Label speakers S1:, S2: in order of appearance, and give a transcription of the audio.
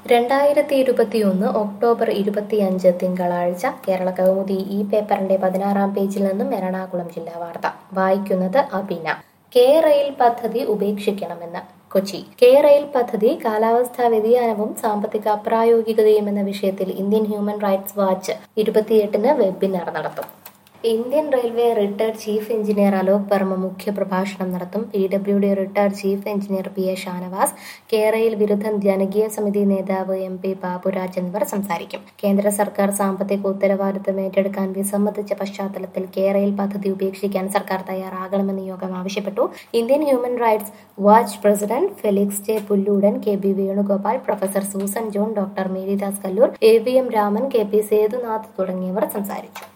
S1: രണ്ടായിരത്തി ഇരുപത്തിയൊന്ന് ഒക്ടോബർ ഇരുപത്തിയഞ്ച് തിങ്കളാഴ്ച കേരള കൗമുദി ഈ പേപ്പറിന്റെ പതിനാറാം പേജിൽ നിന്നും എറണാകുളം ജില്ലാ വാർത്ത വായിക്കുന്നത് അബിന കെ റെയിൽ പദ്ധതി ഉപേക്ഷിക്കണമെന്ന് കൊച്ചി കെ റെയിൽ പദ്ധതി കാലാവസ്ഥാ വ്യതിയാനവും സാമ്പത്തിക അപ്രായോഗികതയും എന്ന വിഷയത്തിൽ ഇന്ത്യൻ ഹ്യൂമൻ റൈറ്റ്സ് വാച്ച് ഇരുപത്തിയെട്ടിന് വെബിനാർ നടത്തും Indian railway retired chief engineer Alok Verma മുഖ്യ പ്രഭാഷണം നടത്തും P W D retired chief engineer P A Shanavas കേരയിൽ വിരുദ്ധ ജനകീയ സമിതി നേതാവ് എം പി ബാബുരാജ് എന്നിവർ സംസാരിക്കും കേന്ദ്ര സർക്കാർ സാമ്പത്തിക ഉത്തരവാദിത്തം ഏറ്റെടുക്കാൻ വിസമ്മതിച്ച പശ്ചാത്തലത്തിൽ കേരയിൽ പദ്ധതി ഉപേക്ഷിക്കാൻ സർക്കാർ തയ്യാറാകണമെന്ന് യോഗം ആവശ്യപ്പെട്ടു Indian human rights watch president Felix J Pulloodan K B Venugopal professor Susan John doctor Marydas Kallur A V M Raman K P Sethunath തുടങ്ങിയവർ സംസാരിച്ചു